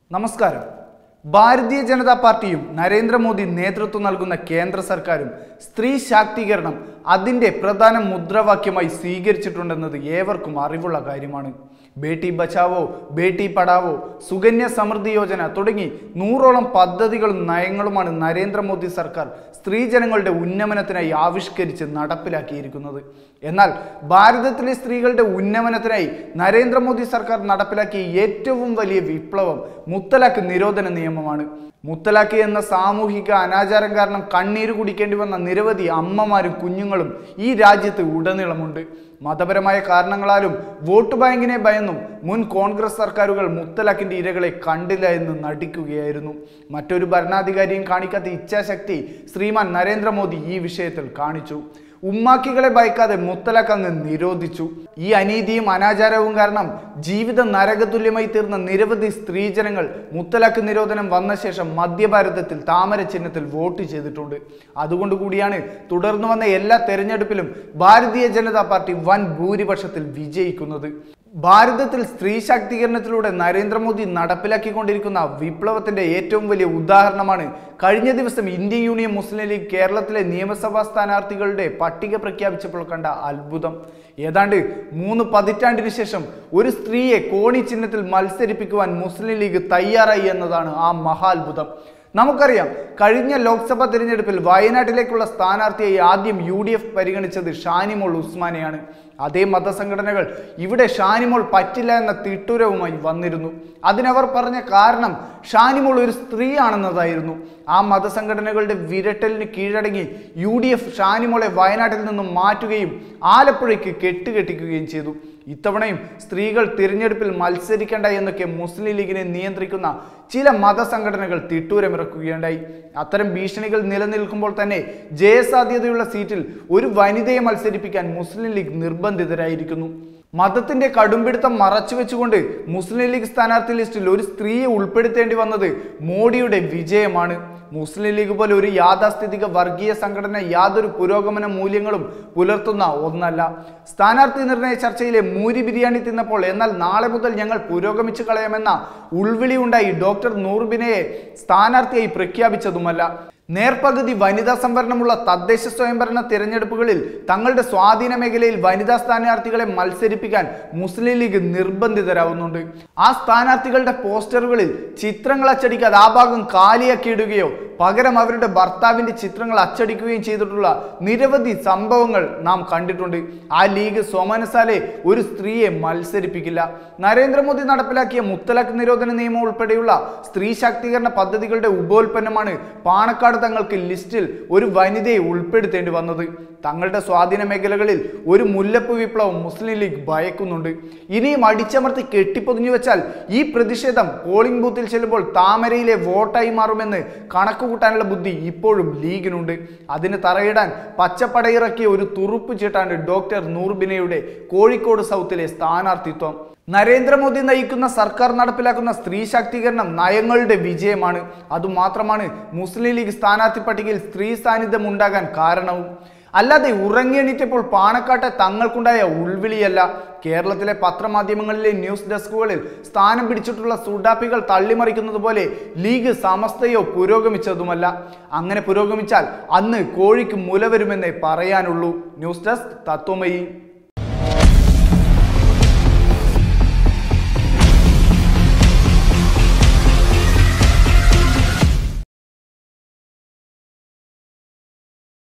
നമസ്കാരം ഭാരതീയ ജനതാ പാർട്ടിയും നരേന്ദ്രമോദി നേതൃത്വം നൽകുന്ന കേന്ദ്ര സർക്കാരും സ്ത്രീ ശാക്തീകരണം അതിൻ്റെ പ്രധാന മുദ്രാവാക്യമായി സ്വീകരിച്ചിട്ടുണ്ടെന്നത് ഏവർക്കും അറിവുള്ള കാര്യമാണ് ബേട്ടി ബച്ചാവോ ബേട്ടി പഠാവോ സുകന്യ സമൃദ്ധി യോജന തുടങ്ങി നൂറോളം പദ്ധതികളും നയങ്ങളുമാണ് നരേന്ദ്രമോദി സർക്കാർ സ്ത്രീജനങ്ങളുടെ ഉന്നമനത്തിനായി ആവിഷ്കരിച്ച് നടപ്പിലാക്കിയിരിക്കുന്നത് എന്നാൽ ഭാരതത്തിലെ സ്ത്രീകളുടെ ഉന്നമനത്തിനായി നരേന്ദ്രമോദി സർക്കാർ നടപ്പിലാക്കിയ ഏറ്റവും വലിയ വിപ്ലവം മുത്തലാഖ് നിരോധന നിയമമാണ് മുത്തലാഖ് എന്ന സാമൂഹിക അനാചാരം കാരണം കണ്ണീര് കുടിക്കേണ്ടി വന്ന നിരവധി അമ്മമാരും കുഞ്ഞുങ്ങളും ഈ രാജ്യത്ത് ഉടനീളമുണ്ട് മതപരമായ കാരണങ്ങളാലും വോട്ട് ബാങ്കിനെ ഭയന്നും മുൻ കോൺഗ്രസ് സർക്കാരുകൾ മുത്തലാഖിന്റെ ഇരകളെ കണ്ടില്ല എന്ന് നടിക്കുകയായിരുന്നു മറ്റൊരു ഭരണാധികാരിയും കാണിക്കാത്ത ഇച്ഛാശക്തി ശ്രീമാൻ നരേന്ദ്രമോദി ഈ വിഷയത്തിൽ കാണിച്ചു ഉമ്മാക്കികളെ ഭയക്കാതെ മുത്തലാഖ് അങ്ങ് നിരോധിച്ചു ഈ അനീതിയും അനാചാരവും കാരണം ജീവിത നരകതുല്യമായി തീർന്ന നിരവധി സ്ത്രീജനങ്ങൾ മുത്തലാഖ് നിരോധനം വന്ന ശേഷം മധ്യഭാരതത്തിൽ താമര ചിഹ്നത്തിൽ വോട്ട് ചെയ്തിട്ടുണ്ട് അതുകൊണ്ട് കൂടിയാണ് തുടർന്നു വന്ന എല്ലാ തെരഞ്ഞെടുപ്പിലും ഭാരതീയ ജനതാ പാർട്ടി വൻ ഭൂരിപക്ഷത്തിൽ വിജയിക്കുന്നത് ഭാരതത്തിൽ സ്ത്രീ ശാക്തീകരണത്തിലൂടെ നരേന്ദ്രമോദി നടപ്പിലാക്കിക്കൊണ്ടിരിക്കുന്ന വിപ്ലവത്തിന്റെ ഏറ്റവും വലിയ ഉദാഹരണമാണ് കഴിഞ്ഞ ദിവസം ഇന്ത്യൻ യൂണിയൻ മുസ്ലിം ലീഗ് കേരളത്തിലെ നിയമസഭാ സ്ഥാനാർത്ഥികളുടെ പട്ടിക പ്രഖ്യാപിച്ചപ്പോൾ കണ്ട അത്ഭുതം ഏതാണ്ട് മൂന്ന് പതിറ്റാണ്ടിന് ശേഷം ഒരു സ്ത്രീയെ കോണി ചിഹ്നത്തിൽ മത്സരിപ്പിക്കുവാൻ മുസ്ലിം ലീഗ് തയ്യാറായി എന്നതാണ് ആ മഹാത്ഭുതം നമുക്കറിയാം കഴിഞ്ഞ ലോക്സഭാ തിരഞ്ഞെടുപ്പിൽ വയനാട്ടിലേക്കുള്ള സ്ഥാനാർത്ഥിയായി ആദ്യം യു ഡി എഫ് പരിഗണിച്ചത് ഷാനിമോൾ ഉസ്മാനെയാണ് അതേ മതസംഘടനകൾ ഇവിടെ ഷാനിമോൾ പറ്റില്ല എന്ന തിട്ടൂരവുമായി വന്നിരുന്നു അതിനവർ പറഞ്ഞ കാരണം ഷാനിമോൾ ഒരു സ്ത്രീയാണെന്നതായിരുന്നു ആ മതസംഘടനകളുടെ വിരട്ടലിന് കീഴടങ്ങി യു ഡി എഫ് ഷാനിമോളെ വയനാട്ടിൽ നിന്നും മാറ്റുകയും ആലപ്പുഴയ്ക്ക് കെട്ടുകെട്ടിക്കുകയും ചെയ്തു ഇത്തവണയും സ്ത്രീകൾ തിരഞ്ഞെടുപ്പിൽ മത്സരിക്കേണ്ട എന്നൊക്കെ മുസ്ലിം ലീഗിനെ നിയന്ത്രിക്കുന്ന ചില മതസംഘടനകൾ തിട്ടൂരമിറക്കുകയുണ്ടായി അത്തരം ഭീഷണികൾ നിലനിൽക്കുമ്പോൾ തന്നെ ജയസാധ്യതയുള്ള സീറ്റിൽ ഒരു വനിതയെ മത്സരിപ്പിക്കാൻ മുസ്ലിം ലീഗ് നിർബന്ധിതരായിരിക്കുന്നു മതത്തിന്റെ കടുംപിടുത്തം മറച്ചുവെച്ചുകൊണ്ട് മുസ്ലിം ലീഗ് സ്ഥാനാർത്ഥി ലിസ്റ്റിൽ ഒരു സ്ത്രീയെ ഉൾപ്പെടുത്തേണ്ടി വന്നത് മോഡിയുടെ വിജയമാണ് മുസ്ലിം ലീഗ് പോലെ ഒരു യാഥാസ്ഥിതിക വർഗീയ സംഘടന യാതൊരു പുരോഗമന മൂല്യങ്ങളും പുലർത്തുന്ന ഒന്നല്ല സ്ഥാനാർത്ഥി നിർണയ ചർച്ചയിലെ മൂരി ബിരിയാണി തിന്നപ്പോൾ എന്നാൽ നാളെ മുതൽ ഞങ്ങൾ പുരോഗമിച്ചു കളയാമെന്ന ഉൾവിളി ഉണ്ടായി ഡോക്ടർ നൂർബിനയെ സ്ഥാനാർത്ഥിയായി പ്രഖ്യാപിച്ചതുമല്ല നേർപകുതി വനിതാ സംവരണമുള്ള തദ്ദേശ സ്വയംഭരണ തിരഞ്ഞെടുപ്പുകളിൽ തങ്ങളുടെ സ്വാധീന മേഖലയിൽ വനിതാ സ്ഥാനാർത്ഥികളെ മത്സരിപ്പിക്കാൻ മുസ്ലിം ലീഗ് നിർബന്ധിതരാകുന്നുണ്ട് ആ സ്ഥാനാർത്ഥികളുടെ പോസ്റ്ററുകളിൽ ചിത്രങ്ങൾ അച്ചടിക്കാതെ ആ ഭാഗം കാലിയാക്കിയിടുകയോ പകരം അവരുടെ ഭർത്താവിന്റെ ചിത്രങ്ങൾ അച്ചടിക്കുകയും ചെയ്തിട്ടുള്ള നിരവധി സംഭവങ്ങൾ നാം കണ്ടിട്ടുണ്ട് ആ ലീഗ് സോമനസാലെ ഒരു സ്ത്രീയെ മത്സരിപ്പിക്കില്ല നരേന്ദ്രമോദി നടപ്പിലാക്കിയ മുത്തലാഖ് നിരോധന നിയമം ഉൾപ്പെടെയുള്ള സ്ത്രീ ശാക്തീകരണ പദ്ധതികളുടെ ഉപോൽപ്പന്നമാണ് പാണക്കാട് തങ്ങൾക്ക് ലിസ്റ്റിൽ ഒരു വനിതയെ ഉൾപ്പെടുത്തേണ്ടി വന്നത് തങ്ങളുടെ സ്വാധീന മേഖലകളിൽ ഒരു മുല്ലപ്പ് വിപ്ലവം മുസ്ലിം ലീഗ് ഭയക്കുന്നുണ്ട് ഇനിയും അടിച്ചമർത്തി കെട്ടിപ്പൊതിഞ്ഞു വെച്ചാൽ ഈ പ്രതിഷേധം പോളിംഗ് ബൂത്തിൽ ചെല്ലുമ്പോൾ താമരയിലെ വോട്ടായി മാറുമെന്ന് കണക്കുകൂട്ടാനുള്ള ബുദ്ധി ഇപ്പോഴും ലീഗിനുണ്ട് അതിന് തറയിടാൻ പച്ചപ്പടയിറക്കിയ ഒരു തുറുപ്പ് ചീട്ടാണ് ഡോക്ടർ നൂർബിനയുടെ കോഴിക്കോട് സൗത്തിലെ സ്ഥാനാർത്ഥിത്വം നരേന്ദ്രമോദി നയിക്കുന്ന സർക്കാർ നടപ്പിലാക്കുന്ന സ്ത്രീ ശാക്തീകരണം നയങ്ങളുടെ വിജയമാണ് അതുമാത്രമാണ് മുസ്ലിം ലീഗ് സ്ഥാനാർത്ഥി പട്ടികയിൽ സ്ത്രീ സാന്നിധ്യം ഉണ്ടാകാൻ കാരണവും അല്ലാതെ ഉറങ്ങിയെണീറ്റപ്പോൾ പാണക്കാട്ടെ തങ്ങൾക്കുണ്ടായ ഉൾവിളിയല്ല കേരളത്തിലെ പത്രമാധ്യമങ്ങളിലെ ന്യൂസ് ഡെസ്കുകളിൽ സ്ഥാനം പിടിച്ചിട്ടുള്ള സുഡാപ്പികൾ തള്ളിമറിക്കുന്നത് പോലെ ലീഗ് സമസ്തയോ പുരോഗമിച്ചതുമല്ല അങ്ങനെ പുരോഗമിച്ചാൽ അന്ന് കോഴിക്ക് മുല വരുമെന്നേ പറയാനുള്ളൂ ന്യൂസ് ഡെസ്ക് തത്വമയി